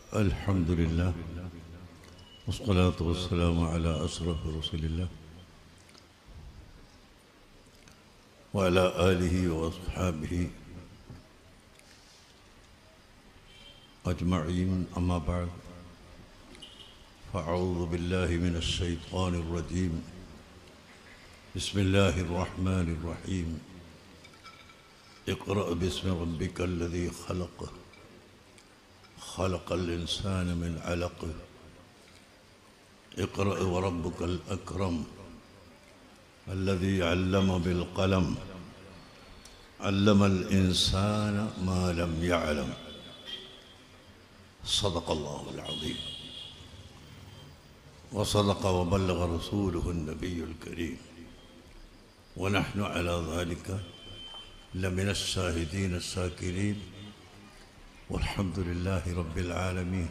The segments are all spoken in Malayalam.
الحمد لله والصلاة والسلام على أشرف رسول الله وعلى آله وأصحابه أجمعين أما بعد فأعوذ بالله من الشيطان الرجيم بسم الله الرحمن الرحيم اقرأ باسم ربك الذي خلق خلق الإنسان من علق اقرأ وربك الأكرم الذي علم بالقلم علم الإنسان ما لم يعلم صدق الله العظيم وصدق وبلغ رسوله النبي الكريم ونحن على ذلك لمن الشاهدين الشاكرين والحمد لله رب العالمين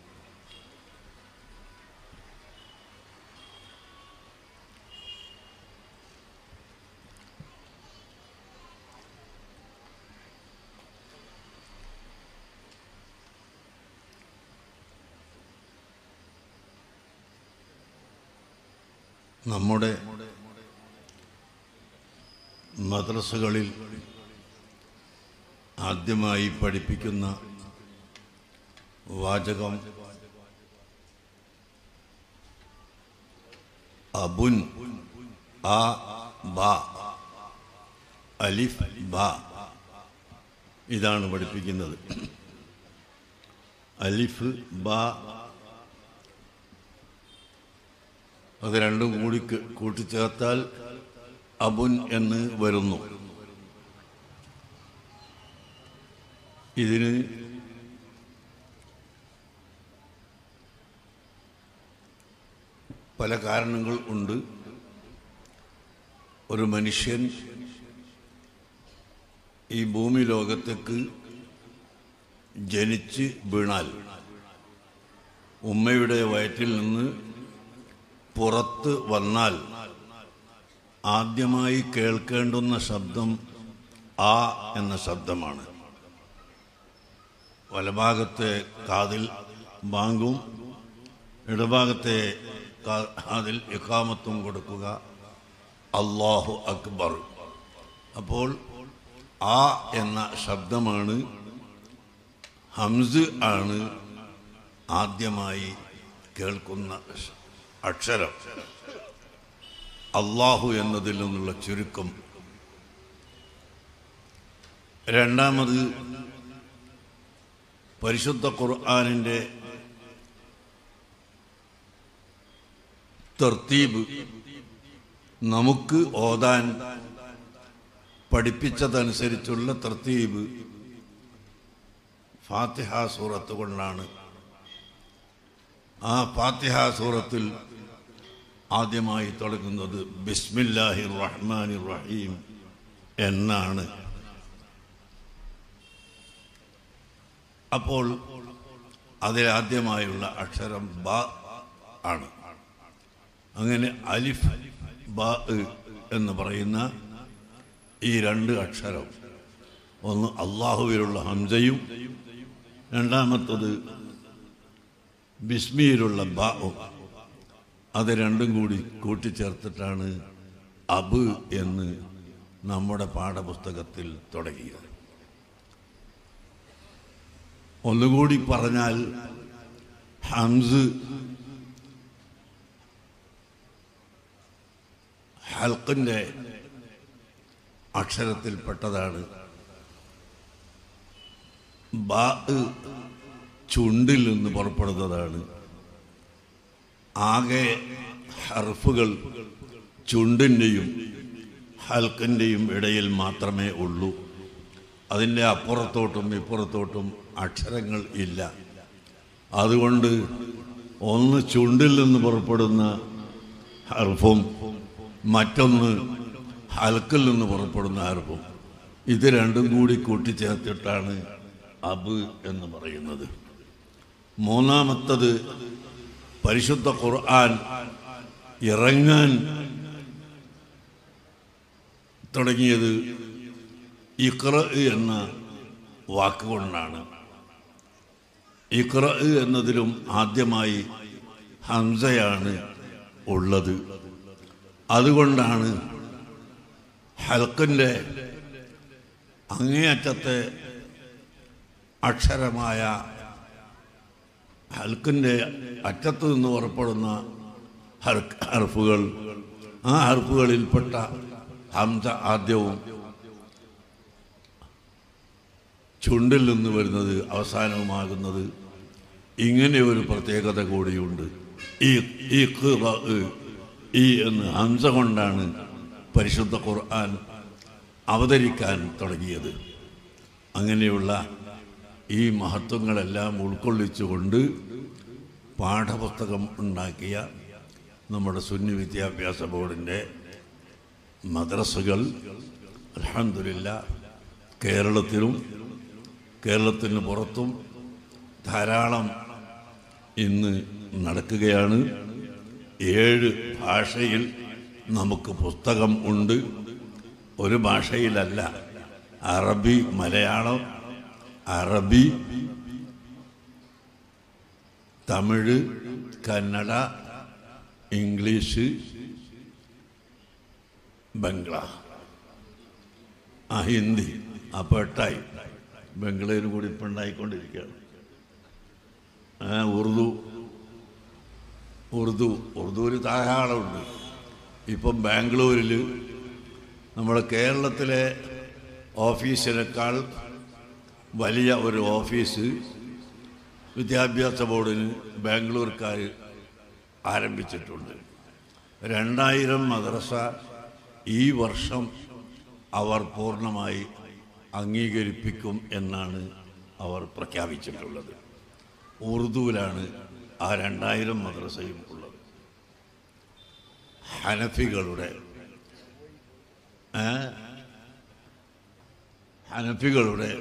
നമ്മുടെ മദ്രസകളിൽ ആദ്യമായി പഠിപ്പിക്കുന്ന വാചകം അബുൻ ആ ബ അലിഫ് ബ ഇതാണ് പഠിപ്പിക്കുന്നത് അലിഫ് ബ അത് രണ്ടും കൂടി ക- കൂട്ടിച്ചേർത്താൽ അബുൻ എന്ന് വരുന്നു ഇതിന് പല കാരണങ്ങൾ ഉണ്ട് ഒരു മനുഷ്യൻ ഈ ഭൂമി ലോകത്തേക്ക് ജനിച്ച് വീണാൽ ഉമ്മയുടെ വയറ്റിൽ നിന്ന് പുറത്ത് വന്നാൽ ആദ്യമായി കേൾക്കേണ്ടുന്ന ശബ്ദം ആ എന്ന ശബ്ദമാണ് വലഭാഗത്തെ കാതിൽ ബാങ്കും ഇടഭാഗത്തെ കാ- കാതിൽ ഇഖാമത്തും കൊടുക്കുക അള്ളാഹു അക്ബർ അപ്പോൾ ആ എന്ന ശബ്ദമാണ് ഹംസ് ആണ് ആദ്യമായി കേൾക്കുന്ന ശ- അക്ഷരം അള്ളാഹു എന്നതിൽ നിന്നുള്ള ചുരുക്കം രണ്ടാമത് പരിശുദ്ധ ഖുർആാനിൻ്റെ തർത്തീബ് നമുക്ക് ഓതാൻ പഠിപ്പിച്ചതനുസരിച്ചുള്ള തർത്തീബ് ഫാത്തിഹ സൂറത്ത് കൊണ്ടാണ് ആ ഫാത്തിഹ സൂറത്തിൽ ആദ്യമായി തുടങ്ങുന്നത് ബിസ്മില്ലാഹി റഹ്മാൻ റഹീം എന്നാണ് അപ്പോൾ അതിലാദ്യമായുള്ള അക്ഷരം ബ ആണ് അങ്ങനെ അലിഫ് ബ എന്ന് പറയുന്ന ഈ രണ്ട് അക്ഷരം ഒന്ന് അള്ളാഹുവിലുള്ള ഹംസയും രണ്ടാമത്തത് ബിസ്മിയിലുള്ള ബാവും അത് രണ്ടും കൂടി കൂട്ടിച്ചേർത്തിട്ടാണ് അബ് എന്ന് നമ്മുടെ പാഠപുസ്തകത്തിൽ തുടങ്ങിയത് ഒന്നുകൂടി പറഞ്ഞാൽ ഹംസ് ഹൽക്കിൻ്റെ അക്ഷരത്തിൽപ്പെട്ടതാണ് ബാ ചുണ്ടിൽ നിന്ന് പുറപ്പെടുന്നതാണ് ആകെ ഹർഫുകൾ ചുണ്ടിൻ്റെയും ഹൽക്കിൻ്റെയും ഇടയിൽ മാത്രമേ ഉള്ളൂ അതിൻ്റെ അപ്പുറത്തോട്ടും ഇപ്പുറത്തോട്ടും അക്ഷരങ്ങൾ ഇല്ല അതുകൊണ്ട് ഒന്ന് ചുണ്ടിൽ നിന്ന് പുറപ്പെടുന്ന ഹർഫും മറ്റൊന്ന് ഹൽക്കിൽ നിന്ന് പുറപ്പെടുന്ന ഹർഫും ഇത് രണ്ടും കൂടി കൂട്ടിച്ചേർത്തിട്ടാണ് അബ് എന്ന് പറയുന്നത് മൂന്നാമത്തത് പരിശുദ്ധ ഖുർആൻ ഇറങ്ങാൻ തുടങ്ങിയത് ഇഖ്ര എന്ന വാക്കുകൊണ്ടാണ് ഇഖ്റ എന്നതിലും ആദ്യമായി ഹംസയാണ് ഉള്ളത് അതുകൊണ്ടാണ് ഹൽക്കിൻ്റെ അങ്ങേയറ്റത്തെ അക്ഷരമായ ഹൽക്കിൻ്റെ അറ്റത്ത് നിന്ന് പുറപ്പെടുന്ന ഹർക്ക് ഹർഫുകൾ ആ ഹർഫുകളിൽപ്പെട്ട ഹംസ ആദ്യവും ചുണ്ടിൽ നിന്ന് വരുന്നത് അവസാനവുമാകുന്നത് ഇങ്ങനെ ഒരു പ്രത്യേകത കൂടിയുണ്ട് ഈ ഈ ഖിറ, ഈ എന്ന് ഹംസ കൊണ്ടാണ് പരിശുദ്ധ ഖുർആൻ അവതരിക്കാൻ തുടങ്ങിയത് അങ്ങനെയുള്ള ഈ മഹത്വങ്ങളെല്ലാം ഉൾക്കൊള്ളിച്ചുകൊണ്ട് പാഠപുസ്തകം ഉണ്ടാക്കിയ നമ്മുടെ സുന്നി വിദ്യാഭ്യാസ ബോർഡിൻ്റെ മദ്രസകൾ അലഹമില്ല കേരളത്തിലും കേരളത്തിന് പുറത്തും ധാരാളം ഇന്ന് നടക്കുകയാണ് ഏഴ് ഭാഷയിൽ നമുക്ക് പുസ്തകം ഉണ്ട് ഒരു ഭാഷയിലല്ല അറബി മലയാളം അറബി തമിഴ് കന്നഡ ഇംഗ്ലീഷ് ബംഗ്ലാ ആ ഹിന്ദി അപ്പോൾ എട്ടായി ബംഗ്ലയിൽ കൂടി ഇപ്പം ഉണ്ടായിക്കൊണ്ടിരിക്കുകയാണ് ആ, ഉറുദു ഉറുദു ഉറുദുവിൽ ധാരാളമുണ്ട് ഇപ്പം ബാംഗ്ലൂരിൽ നമ്മുടെ കേരളത്തിലെ ഓഫീസിനേക്കാൾ വലിയ ഒരു ഓഫീസ് വിദ്യാഭ്യാസ ബോർഡിന് ബാംഗ്ലൂർക്കാർ ആരംഭിച്ചിട്ടുണ്ട് രണ്ടായിരം മദ്രസ ഈ വർഷം അവർ പൂർണ്ണമായി അംഗീകരിപ്പിക്കും എന്നാണ് അവർ പ്രഖ്യാപിച്ചിട്ടുള്ളത് ഉറുദുവിലാണ് ആ രണ്ടായിരം മദ്രസയും ഉള്ളത് ഹനഫികളുടെ ഏ? ഹനഫികളുടെ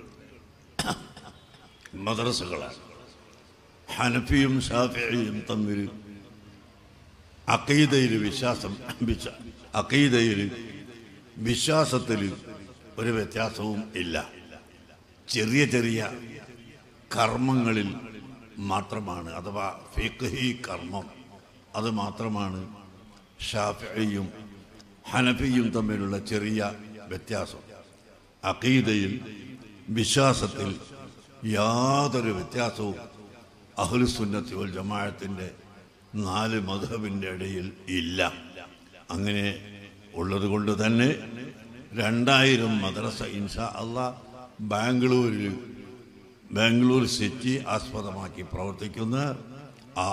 മദ്രസകളാണ് ഹനഫിയും ഷാഫിയും തമ്മിൽ അക്കീതയിൽ വിശ്വാസം വിശ്വ അക്കീതയിൽ വിശ്വാസത്തിൽ ഒരു വ്യത്യാസവും ഇല്ല ചെറിയ ചെറിയ കർമ്മങ്ങളിൽ മാത്രമാണ് അഥവാ ഫിഖ്ഹി കർമ്മം അത് മാത്രമാണ് ഷാഫിയും ഹനഫിയും തമ്മിലുള്ള ചെറിയ വ്യത്യാസം അഖീദയിൽ വിശ്വാസത്തിൽ യാതൊരു വ്യത്യാസവും അഹ്ലുസുന്നത്തി വൽ ജമാഅത്തിൻ്റെ നാല് മധുഹബിൻ്റെ ഇടയിൽ ഇല്ല അങ്ങനെ ഉള്ളത് കൊണ്ട് തന്നെ രണ്ടായിരം മദ്രസ ഇൻഷാ അള്ളാ ബാംഗ്ലൂരിൽ ബാംഗ്ലൂർ സിറ്റി ആസ്പദമാക്കി പ്രവർത്തിക്കുന്ന ആ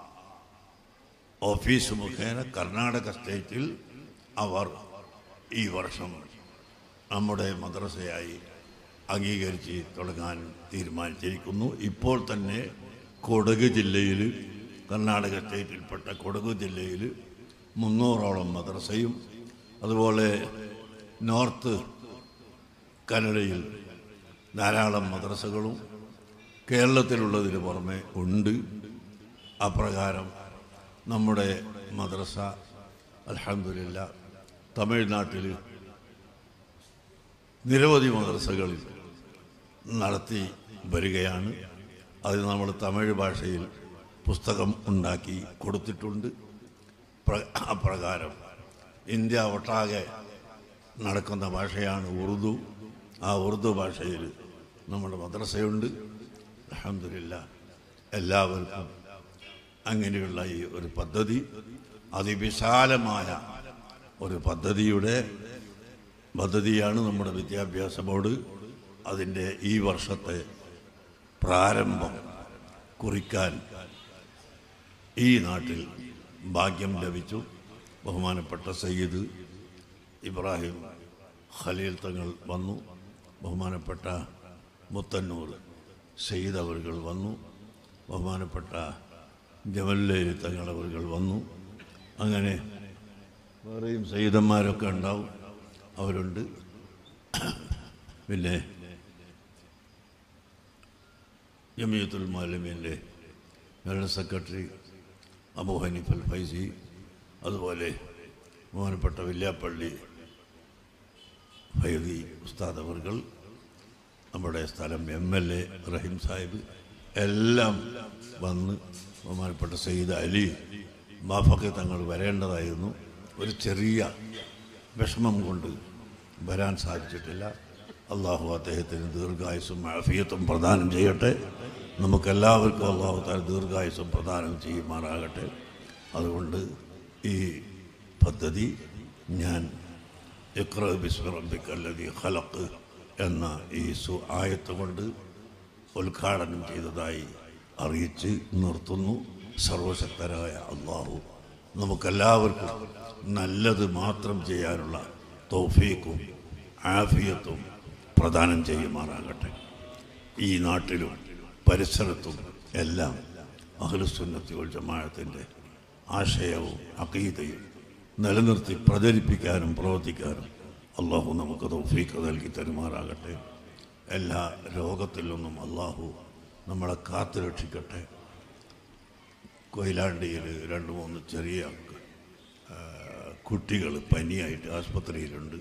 ഓഫീസ് മുഖേന കർണാടക സ്റ്റേറ്റിൽ അവർ ഈ വർഷം നമ്മുടെ മദ്രസയായി അംഗീകരിച്ച് തുടങ്ങാൻ തീരുമാനിച്ചിരിക്കുന്നു ഇപ്പോൾ തന്നെ കൊടക് ജില്ലയിൽ കർണാടക സ്റ്റേറ്റിൽപ്പെട്ട കൊടക് ജില്ലയിൽ മുന്നൂറോളം മദ്രസയും അതുപോലെ നോർത്ത് കന്നഡയിൽ ധാരാളം മദ്രസകളും കേരളത്തിലുള്ളതിന് പുറമെ ഉണ്ട് അപ്രകാരം നമ്മുടെ മദ്രസ അൽഹംദുലില്ല തമിഴ്നാട്ടിൽ നിരവധി മദ്രസകളിൽ നടത്തി വരികയാണ് അത് നമ്മൾ തമിഴ് ഭാഷയിൽ പുസ്തകം ഉണ്ടാക്കി കൊടുത്തിട്ടുണ്ട് പ്ര- അപ്രകാരം ഇന്ത്യ ഒട്ടാകെ നടക്കുന്ന ഭാഷയാണ് ഉറുദു ആ ഉറുദു ഭാഷയിൽ നമ്മുടെ മദ്രസയുണ്ട് അലഹമില്ല എല്ലാവർക്കും അങ്ങനെയുള്ള ഈ ഒരു പദ്ധതി അതിവിശാലമായ ഒരു പദ്ധതിയുടെ പദ്ധതിയാണ് നമ്മുടെ വിദ്യാഭ്യാസ ബോർഡ് അതിൻ്റെ ഈ വർഷത്തെ പ്രാരംഭം കുറിക്കാൻ ഈ നാട്ടിൽ ഭാഗ്യം ലഭിച്ചു ബഹുമാനപ്പെട്ട സയ്യിദ് ഇബ്രാഹിം ഖലീൽ തങ്ങൾ വന്നു ബഹുമാനപ്പെട്ട മുത്തന്നൂർ സയ്യിദ് അവറുകൾ വന്നു ബഹുമാനപ്പെട്ട ജമല്ലേരി തങ്ങൾ അവറുകൾ വന്നു അങ്ങനെ വേറെയും സയ്യിദന്മാരൊക്കെ ഉണ്ടാവും അവരുണ്ട് പിന്നെ ജമിയത്തുൽ മാലിമിൻ്റെ ജനറൽ സെക്രട്ടറി അബു ഹനീഫൽ ഫൈസി അതുപോലെ ബഹുമാനപ്പെട്ട വില്യാപ്പള്ളി ഫൈദി ഉസ്താദ് അവർകൾ നമ്മുടെ സ്ഥലം M L A Rahim Sahib എല്ലാം വന്ന് ബഹുമാനപ്പെട്ട സയ്യിദ് അലി ബാഫക്ക് തങ്ങൾ വരേണ്ടതായിരുന്നു ഒരു ചെറിയ വിഷമം കൊണ്ട് വരാൻ സാധിച്ചിട്ടില്ല അള്ളാഹു അദ്ദേഹത്തിന് ദീർഘായുസും ആഫിയത്തും പ്രദാനം ചെയ്യട്ടെ നമുക്കെല്ലാവർക്കും അള്ളാഹു താൻ ദീർഘായുസും പ്രദാനം ചെയ്യുമാറാകട്ടെ അതുകൊണ്ട് ഈ പദ്ധതി ഞാൻ ഇക്ര ബിസ്മി റബ്ബിക അല്ലദീ ഖലഖ് എന്ന ഈ സു ആയത്ത് കൊണ്ട് ഉദ്ഘാടനം ചെയ്തതായി അറിയിച്ച് നിർത്തുന്നു സർവശക്തരായ അള്ളാഹു നമുക്കെല്ലാവർക്കും നല്ലത് മാത്രം ചെയ്യാനുള്ള തൗഫീക്കും ആഫിയത്തും പ്രദാനം ചെയ്യുമാറാകട്ടെ ഈ നാട്ടിലും പരിസരത്തും എല്ലാം അഖിലുസുന്നത്തി വൽ ജമാഅത്തിൻ്റെ ആശയവും അക്കീതയും നിലനിർത്തി പ്രചരിപ്പിക്കാനും പ്രവർത്തിക്കാനും അള്ളാഹു നമുക്ക് തൗഫീക്ക് നൽകി തരുമാറാകട്ടെ എല്ലാ രോഗത്തിൽ നിന്നും അള്ളാഹു നമ്മളെ കാത്തു രക്ഷിക്കട്ടെ കൊയിലാണ്ടിയിൽ രണ്ട് മൂന്ന് ചെറിയ കുട്ടികൾ പനിയായിട്ട് ആസ്പത്രിയിലുണ്ട്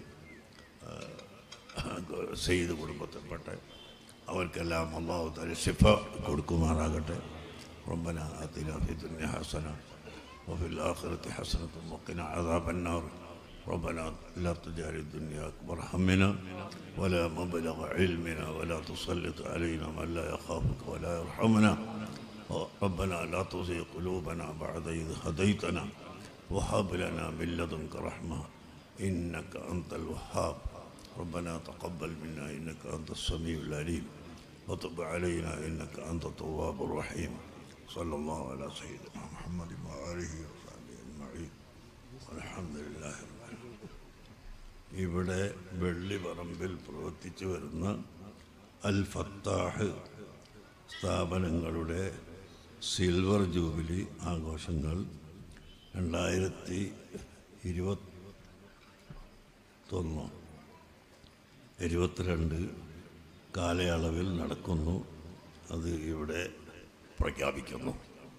സെയ്ത് കുടുംബത്തിൽപ്പെട്ട അവർക്കെല്ലാം അള്ളാഹു തല ഷിഫ കൊടുക്കുമാറാകട്ടെ ربنا آتنا في الدنيا حسنة وفي الآخرة حسنة وقنا عذاب النار ربنا لا تجعل الدنيا أكبر همنا ولا مبلغ علمنا ولا تسلط علينا من لا يخافك ولا يرحمنا ربنا لا تزغ قلوبنا بعد إذ هديتنا وهب لنا من لدنك رحمة إنك أنت الوهاب ربنا تقبل منا إنك أنت السميع العليم وتب علينا إنك أنت التواب الرحيم صلى الله على سيدنا محمد وآله وصحبه أجمعين والحمد لله رب العالمين ഇവിടെ വെള്ളിപറമ്പിൽ പ്രവർത്തിച്ചു വരുന്ന അൽ ഫത്താഹ് സ്ഥാപനങ്ങളുടെ സിൽവർ ജൂബിലി ആഘോഷങ്ങൾ രണ്ടായിരത്തി ഇരുപത്തൊന്ന് ഇരുപത്തിരണ്ട് കാലയളവിൽ നടക്കുന്നു അത് ഇവിടെ പ്രഖ്യാപിക്കുന്നു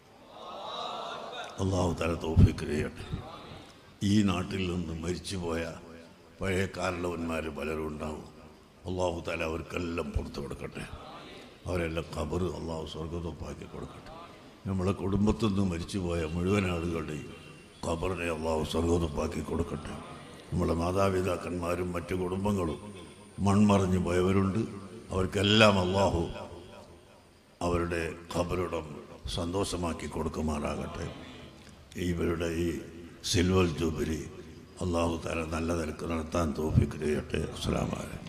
അള്ളാഹു തല തോഫിക്ക് ചെയ്യട്ടെ ഈ നാട്ടിൽ നിന്ന് മരിച്ചുപോയ പഴയ കാരണവന്മാർ പലരും ഉണ്ടാവും അള്ളാഹു തല അവർക്കെല്ലാം പുറത്തു കൊടുക്കട്ടെ അവരെല്ലാം ഖബർ അള്ളാഹു സ്വർഗത്തൊപ്പാക്കി കൊടുക്കട്ടെ നമ്മളെ കുടുംബത്തിൽ നിന്ന് മരിച്ചുപോയ മുഴുവൻ ആളുകളുടെയും ഖബറിനെ അള്ളാഹു സ്വർഗത്തൊപ്പാക്കി കൊടുക്കട്ടെ നമ്മളെ മാതാപിതാക്കന്മാരും മറ്റു കുടുംബങ്ങളും മൺമറഞ്ഞു പോയവരുണ്ട് അവർക്കെല്ലാം അള്ളാഹു അവരുടെ ഖബറിടം സന്തോഷമാക്കി കൊടുക്കുമാറാകട്ടെ ഇവരുടെ ഈ സിൽവർ ജൂബിലി അള്ളാഹു തല നല്ല നിലക്ക് നടത്താൻ തോഫിക്ക് ചെയ്യട്ടെ അസ്സലാമു അലൈക്കും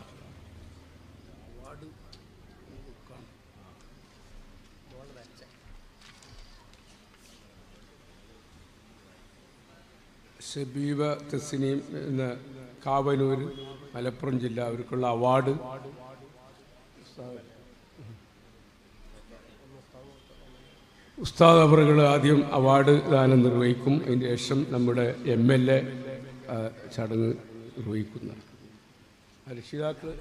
ഷബീബ തസ്നീം എന്ന കാവനൂർ മലപ്പുറം ജില്ല അവർക്കുള്ള അവാർഡ് ഉസ്താദ് അവറുകൾ ആദ്യം അവാർഡ് ദാനം നിർവഹിക്കും അതിന് ശേഷം നമ്മുടെ എം എൽ എ ചടങ്ങ് നിർവഹിക്കുന്ന രക്ഷിതാക്കൾ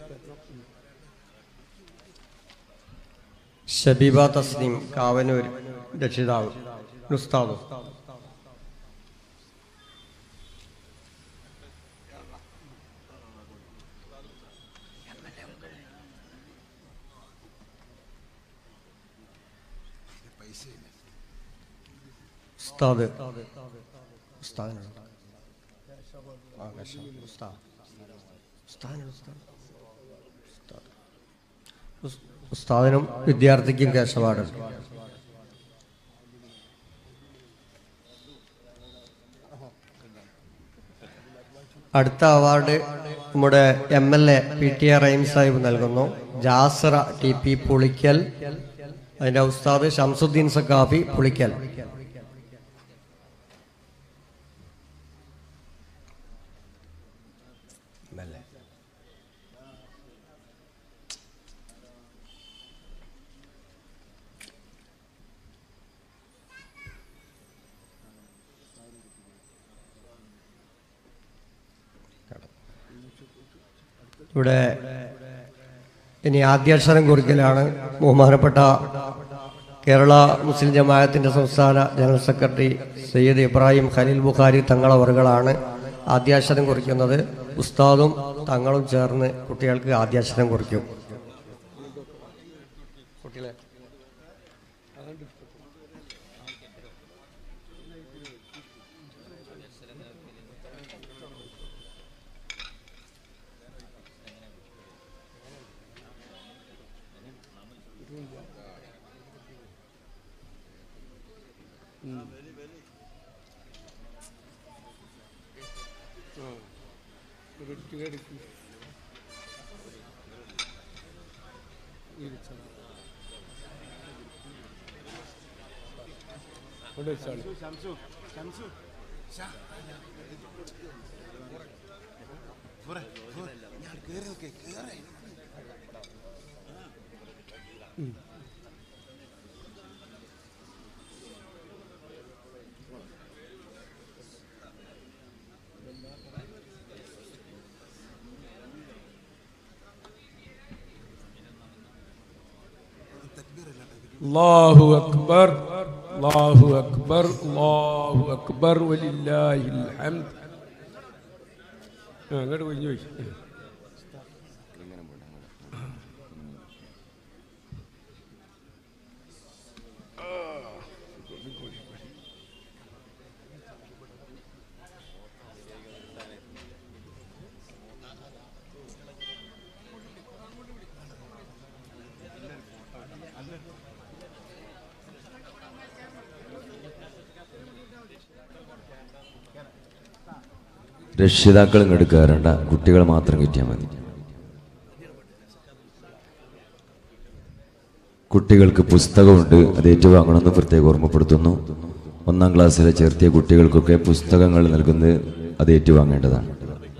ഷബീബ തസ്ലീം കാവനൂർ രക്ഷിതാവ് ഉസ്താദ് ഉസ്താദ് ഉസ്താദിനുണ്ട് ആ, കശം. ഉസ്താദ്. ഉസ്താദിന് ഉസ്താദ്. ഉസ്താദ്. ഉസ്- ഉസ്താദിനും വിദ്യാർത്ഥിക്കും കേശവാടുണ്ട് അടുത്ത അവാർഡ് നമ്മുടെ M L A P T A Rahim Sahib നൽകുന്നു ജാസറ ടി പി പുളിക്കൽ അതിന്റെ ഉസ്താദ് ഷംസുദ്ദീൻ സക്കാഫി പുളിക്കൽ ഇവിടെ ഇനി ആദ്യാക്ഷരം കുറിക്കലാണ് ബഹുമാനപ്പെട്ട കേരള മുസ്ലിം ജമാഅത്തിന്റെ സംസ്ഥാന ജനറൽ സെക്രട്ടറി സയ്യിദ് ഇബ്രാഹിം ഖലീൽ ബുഖാരി തങ്ങളവറുകളാണ് ആദ്യാക്ഷരം കുറിക്കുന്നത് ഉസ്താദും തങ്ങളും ചേർന്ന് കുട്ടികൾക്ക് ആദ്യാക്ഷരം കുറിക്കും കുട്ടികളെ ആ എടുക്കുക എടുക്കുക ഇരിച്ചാൽ അവിടെ വെച്ചാൽ الله أكبر الله أكبر الله أكبر ولله الحمد ആ അങ്ങോട്ട് പോയി ചോദിച്ചു രക്ഷിതാക്കൾ ഇങ്ങോട്ട് കയറണ്ട കുട്ടികൾ മാത്രം കിട്ടിയാൽ മതി കുട്ടികൾക്ക് പുസ്തകമുണ്ട് അത് ഏറ്റുവാങ്ങണമെന്ന് പ്രത്യേകം ഓർമ്മപ്പെടുത്തുന്നു ഒന്നാം ക്ലാസ്സിലെ ചേർത്തിയ കുട്ടികൾക്കൊക്കെ പുസ്തകങ്ങൾ നൽകുന്നത് അത് ഏറ്റുവാങ്ങേണ്ടതാണ്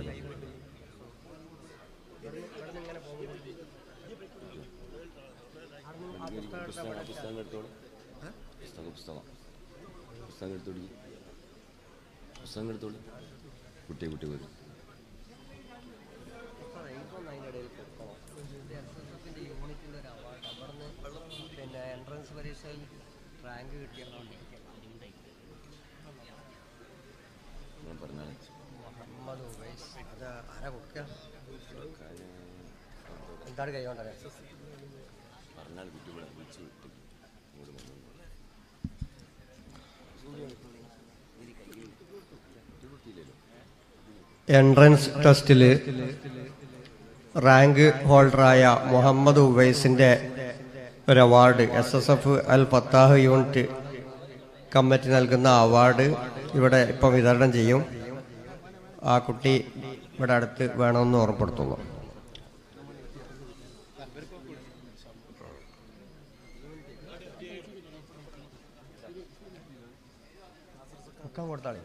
പുസ്തകം എടുത്തോളൂ കുട്ടി കുട്ടി വരും പിന്നെ എൻട്രൻസ് പരീക്ഷയിൽ റാങ്ക് കിട്ടിയ ഞാൻ പറഞ്ഞാൽ മുഹമ്മദ് ഉവൈസ് അത് ആരാ കൊടുക്കുക എന്താണ് കൈകൊണ്ടത് പറഞ്ഞാൽ കുട്ടി ഇവിടെ വിളിച്ചു വിട്ടു ഇങ്ങോട്ട് വന്നു എൻട്രൻസ് ടെസ്റ്റിൽ റാങ്ക് ഹോൾഡറായ മുഹമ്മദ് ഉവൈസിൻ്റെ ഒരു award S S F Al Fattah unit committee നൽകുന്ന അവാർഡ് ഇവിടെ ഇപ്പം വിതരണം ചെയ്യും ആ കുട്ടി ഇവിടെ അടുത്ത് വേണമെന്ന് ഓർമ്മപ്പെടുത്തുന്നു ഒക്കെ കൊടുത്താളേ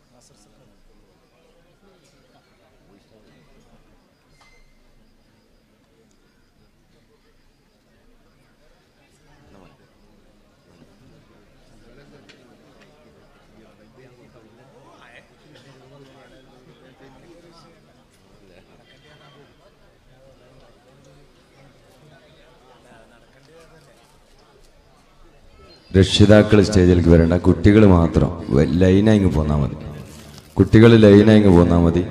രക്ഷിതാക്കൾ സ്റ്റേജിലേക്ക് വരേണ്ട കുട്ടികൾ മാത്രം വ- ലൈനായി ഇങ്ങ് പോന്നാൽ മതി കുട്ടികൾ ലൈനായി ഇങ്ങ് പോന്നാൽ മതി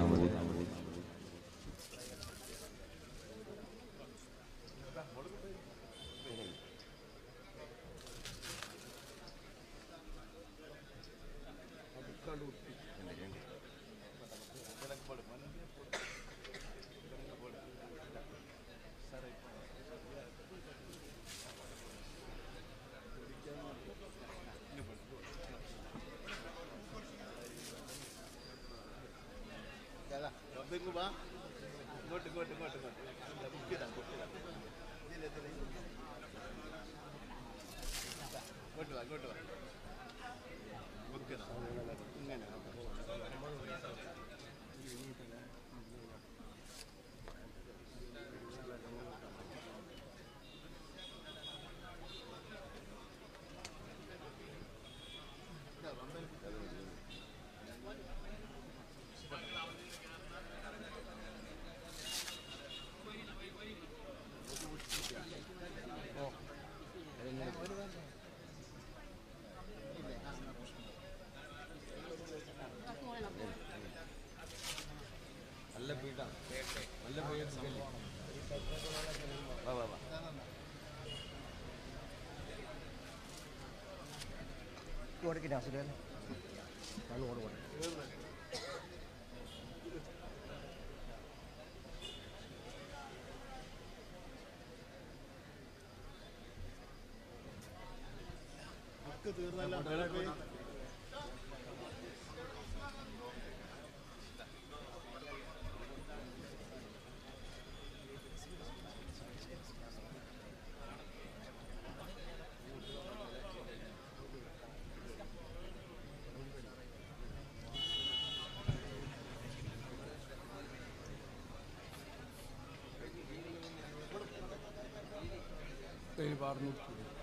കയ്യിൽ പാർന്നു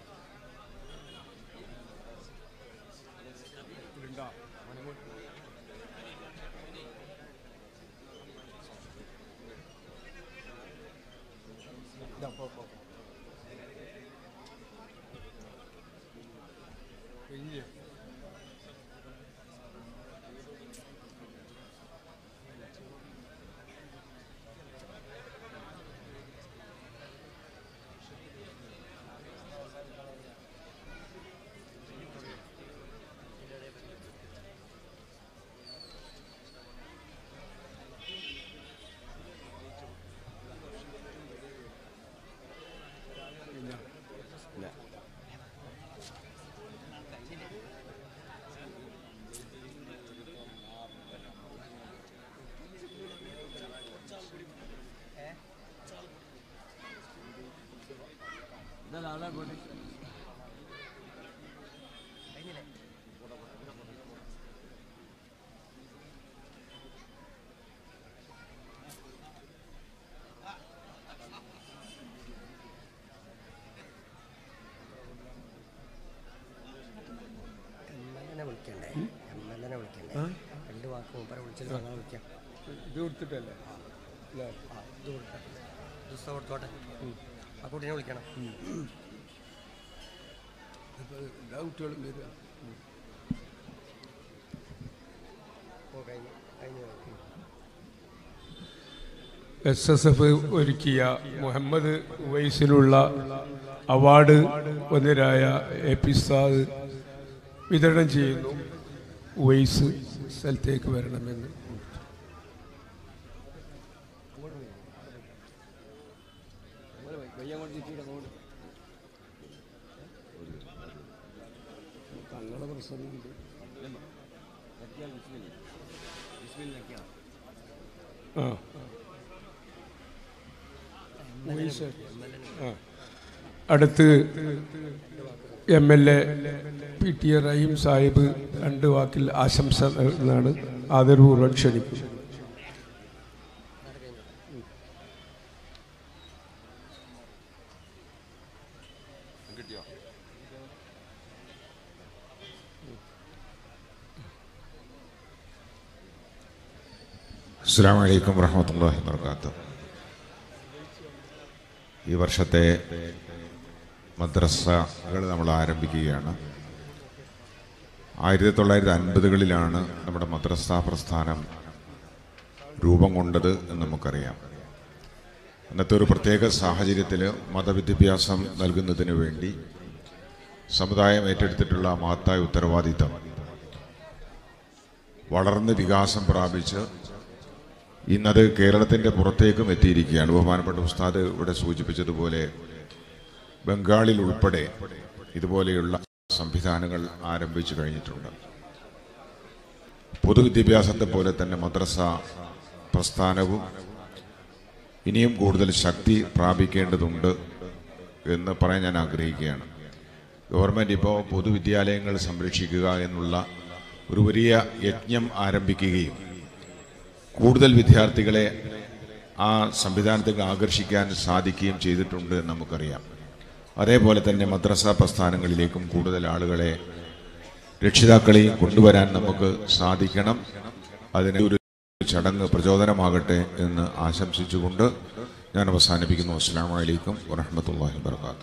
ഇണ്ടാ കഴിഞ്ഞില്ലേ എന്നെ വിളിക്കണ്ടേ എം എൽ എനെ വിളിക്കണ്ടേ രണ്ട് വാക്ക് മുമ്പേ വിളിച്ചിട്ട് ഞങ്ങളെ വിളിക്കാം ഇത് കൊടുത്തിട്ടല്ലേ അല്ലേ ആ ഇത് കൊടുക്കാം പുസ്തകം കൊടുത്തോട്ടെ ആ കുട്ടീനെ വിളിക്കണം ഇപ്പോൾ എല്ലാ കുട്ടികളും വരിക ഓ കഴിഞ്ഞു കഴിഞ്ഞു കഴിഞ്ഞു എസ് എസ് എഫ് ഒരുക്കിയ മുഹമ്മദ് ഉവൈസിലുള്ള അവാർഡ് വന്നരായ എ പി സാദ് വിതരണം ചെയ്യുന്നു ഉവൈസ് സ്ഥലത്തേക്ക് വരണമെന്ന് തങ്ങളുടെ പ്രസംഗമുണ്ട് ആ ഉവൈസ് ആ അടുത്ത് M L A P T A Rahim Sahib രണ്ട് വാക്കിൽ ആശംസ എന്നാണ് ആദരപൂർവ്വം ക്ഷണിക്കും അസ്സാം വലൈക്കും വർഹമത്തല്ലാഹി വർക്കാത്തു ഈ വർഷത്തെ മദ്രസകൾ നമ്മൾ ആരംഭിക്കുകയാണ് ആയിരത്തി തൊള്ളായിരത്തി അൻപതുകളിലാണ് നമ്മുടെ മദ്രസ പ്രസ്ഥാനം രൂപം കൊണ്ടത് എന്ന് നമുക്കറിയാം അന്നത്തെ ഒരു പ്രത്യേക സാഹചര്യത്തിൽ മതവിദ്യാഭ്യാസം നൽകുന്നതിന് വേണ്ടി സമുദായം ഏറ്റെടുത്തിട്ടുള്ള മഹത്തായ ഉത്തരവാദിത്തം വളർന്ന് വികാസം പ്രാപിച്ച് ഇന്നത് കേരളത്തിൻ്റെ പുറത്തേക്കും എത്തിയിരിക്കുകയാണ് ബഹുമാനപ്പെട്ട ഉസ്താദ് ഇവിടെ സൂചിപ്പിച്ചതുപോലെ ബംഗാളിൽ ഉൾപ്പെടെ ഇതുപോലെയുള്ള സംവിധാനങ്ങൾ ആരംഭിച്ചു കഴിഞ്ഞിട്ടുണ്ട് പൊതുവിദ്യാഭ്യാസത്തെ പോലെ തന്നെ മദ്രസ പ്രസ്ഥാനവും ഇനിയും കൂടുതൽ ശക്തി പ്രാപിക്കേണ്ടതുണ്ട് എന്ന് പറയാൻ ഞാൻ ആഗ്രഹിക്കുകയാണ് ഗവൺമെൻറ് ഇപ്പോൾ പൊതുവിദ്യാലയങ്ങൾ സംരക്ഷിക്കുക എന്നുള്ള ഒരു വലിയ യജ്ഞം ആരംഭിക്കുകയും കൂടുതൽ വിദ്യാർത്ഥികളെ ആ സംവിധാനത്തേക്ക് ആകർഷിക്കാൻ സാധിക്കുകയും ചെയ്തിട്ടുണ്ട് എന്ന് നമുക്കറിയാം അതേപോലെ തന്നെ മദ്രസ പ്രസ്ഥാനങ്ങളിലേക്കും കൂടുതൽ ആളുകളെ രക്ഷിതാക്കളെയും കൊണ്ടുവരാൻ നമുക്ക് സാധിക്കണം അതിന് ഒരു ചടങ്ങ് പ്രചോദനമാകട്ടെ എന്ന് ആശംസിച്ചുകൊണ്ട് ഞാൻ അവസാനിപ്പിക്കുന്നു അസ്സാം വലൈക്കും വറഹമത്തല്ലാഹി വർക്കാത്തു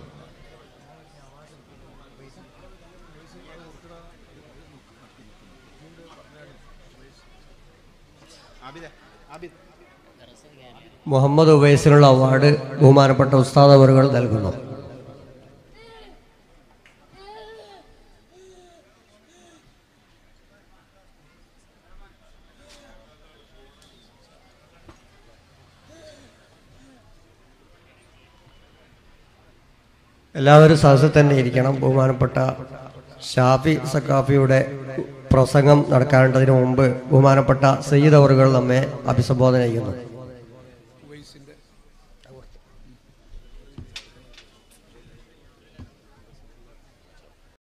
മുഹമ്മദ് ഉവൈസിനുള്ള അവാർഡ് ബഹുമാനപ്പെട്ട ഉസ്താദ് അവറുകൾ നൽകുന്നു എല്ലാവരും സദസ്സിൽ തന്നെ ഇരിക്കണം ബഹുമാനപ്പെട്ട ഷാഫി സക്കാഫിയുടെ പ്രസംഗം നടക്കാണ്ടതിന് മുമ്പ് ബഹുമാനപ്പെട്ട സയ്യിദ് അവറുകൾ നമ്മെ അഭിസംബോധന ചെയ്യുന്നു